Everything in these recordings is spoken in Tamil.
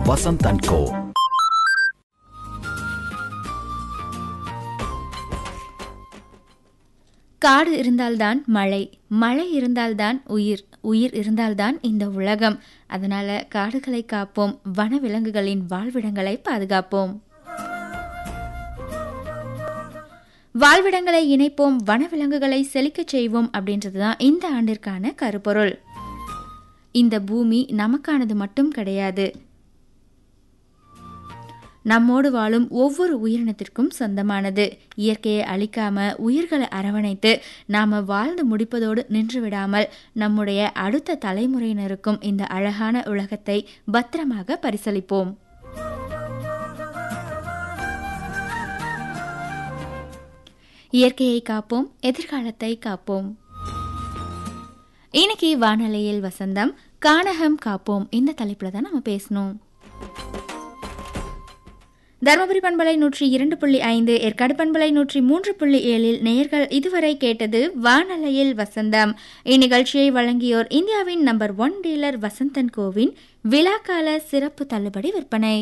வசந்த் அண்ட் கோ காடு இருந்தால்தான் மழை மழை இருந்தால்தான் உயிர் உயிர் இருந்தால்தான் இந்த உலகம் அதனால காடுகளை காப்போம் வனவிலங்குகளின் வாழ்விடங்களை பாதுகாப்போம் வாழ்விடங்களை இணைப்போம் வனவிலங்குகளை செழிக்கச் செய்வோம் அப்படின்றது தான் இந்த ஆண்டிற்கான கருப்பொருள் இந்த பூமி நமக்கானது மட்டும் கிடையாது நம்மோடு வாழும் ஒவ்வொரு உயிரினத்திற்கும் சொந்தமானது இயற்கையை அழிக்காம உயிர்களை அரவணைத்து நாம வாழ்ந்து முடிப்பதோடு நின்று விடாமல் நம்முடைய அடுத்த தலைமுறையினருக்கும் இந்த அழகான உலகத்தை பத்திரமாக பரிசளிப்போம் இயற்கையை காப்போம் எதிர்காலத்தை காப்போம் இன்னைக்கு வானொலியில் வசந்தம் கானகம் காப்போம் இந்த தலைப்புல தான் நம்ம பேசணும் தருமபுரி பண்பலை நூற்றி இரண்டு புள்ளி ஐந்து ஏற்காடு பண்பலை நூற்றி மூன்று புள்ளி ஏழில் நேயர்கள் இதுவரை கேட்டது வானலையில் வசந்தம் இந்நிகழ்ச்சியை வழங்கியோர் இந்தியாவின் நம்பர் ஒன் டீலர் வசந்தன் கோவின் விழாக்கால சிறப்பு தள்ளுபடி விற்பனை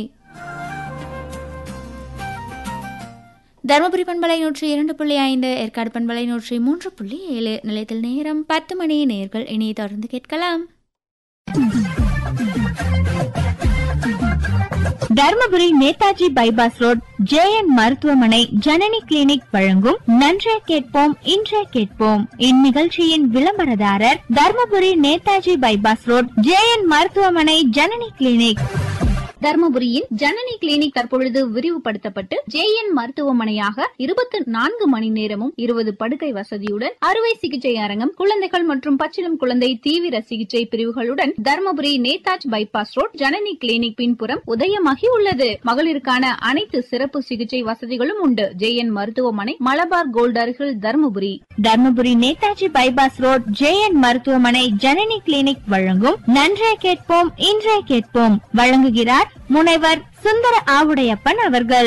தருமபுரி பண்பலை நூற்றி இரண்டு புள்ளி ஐந்து ஏற்காடு பண்பலை நூற்றி மூன்று புள்ளி ஏழு நிலையத்தில் நேரம் பத்து மணி நேர்கள் இனி தொடர்ந்து கேட்கலாம் Dharmapuri Netaji bypass road JN மருத்துவமனை ஜனனி கிளினிக் வழங்கும் நன்றே கேட்போம் இன்றே கேட்போம் இந்நிகழ்ச்சியின் விளம்பரதாரர் Dharmapuri Netaji bypass road JN மருத்துவமனை ஜனனி கிளினிக் தர்மபுரியின் ஜனனி கிளினிக் தற்பொழுது விரிவுபடுத்தப்பட்டு ஜேஎன் மருத்துவமனையாக இருபத்தி நான்கு மணி நேரமும் இருபது படுக்கை வசதியுடன் அறுவை சிகிச்சை அரங்கம் குழந்தைகள் மற்றும் பச்சிளம் குழந்தை தீவிர சிகிச்சை பிரிவுகளுடன் Dharmapuri Netaji bypass road Janani clinic பின்புறம் உதயமாகி உள்ளது மகளிருக்கான அனைத்து சிறப்பு சிகிச்சை வசதிகளும் உண்டு ஜேஎன் மருத்துவமனை மலபார் கோல்ட் அருகில் Dharmapuri Dharmapuri Netaji bypass road JN மருத்துவமனை ஜனனி கிளினிக் வழங்கும் நன்றே கேட்போம் இன்றே கேட்போம் வழங்குகிறார் முனைவர் சுந்தர ஆவுடையப்பன் அவர்கள்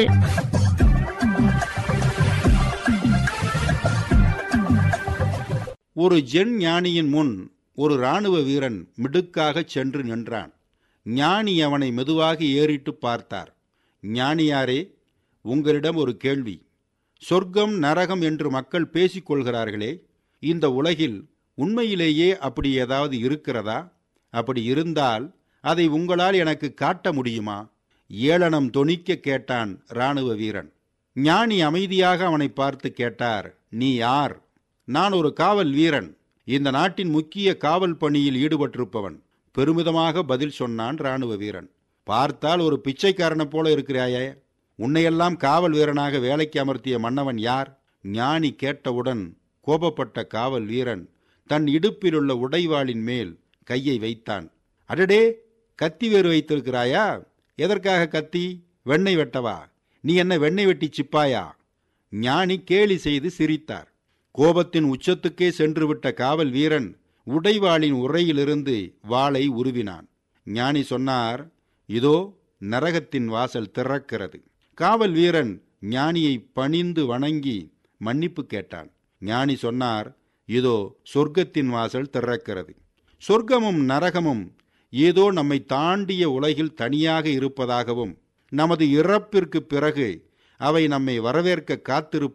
ஒரு ஜென் ஞானியின் முன் ஒரு இராணுவ வீரன் மிடுக்காகச் சென்று நின்றான் ஞானி அவனை மெதுவாக ஏறிட்டு பார்த்தார் ஞானியாரே உங்களிடம் ஒரு கேள்வி சொர்க்கம் நரகம் என்று மக்கள் பேசிக் கொள்கிறார்களே இந்த உலகில் உண்மையிலேயே அப்படி ஏதாவது இருக்கிறதா அப்படி இருந்தால் அதை உங்களால் எனக்கு காட்ட முடியுமா ஏளனம் தொனிக்க கேட்டான் இராணுவ வீரன் ஞானி அமைதியாக அவனை பார்த்து கேட்டார் நீ யார் நான் ஒரு காவல் வீரன் இந்த நாட்டின் முக்கிய காவல் பணியில் ஈடுபட்டிருப்பவன் பெருமிதமாக பதில் சொன்னான் இராணுவ வீரன் பார்த்தால் ஒரு பிச்சைக்காரனை போல இருக்கிறாயே உன்னையெல்லாம் காவல் வீரனாக வேலைக்கு அமர்த்திய மன்னவன் யார் ஞானி கேட்டவுடன் கோபப்பட்ட காவல் வீரன் தன் இடுப்பிலுள்ள உடைவாளின் மேல் கையை வைத்தான் அடடே கத்தி வேறு வைத்திருக்கிறாயா எதற்காக கத்தி வெண்ணெய் வெட்டவா நீ என்ன வெண்ணெய் வெட்டி சிப்பாயா ஞானி கேலி செய்து சிரித்தார் கோபத்தின் உச்சத்துக்கே சென்றுவிட்ட காவல் வீரன் உடைவாளின் உரையிலிருந்து வாளை உருவினான் ஞானி சொன்னார் இதோ நரகத்தின் வாசல் திறக்கிறது காவல் வீரன் ஞானியை பணிந்து வணங்கி மன்னிப்பு கேட்டான் ஞானி சொன்னார் இதோ சொர்க்கத்தின் வாசல் திறக்கிறது சொர்க்கமும் நரகமும் ஏதோ நம்மை தாண்டிய உலகில் தனியாக இருப்பதாகவும் நமது இறப்பிற்கு பிறகு அவை நம்மை வரவேற்க காத்திருப்ப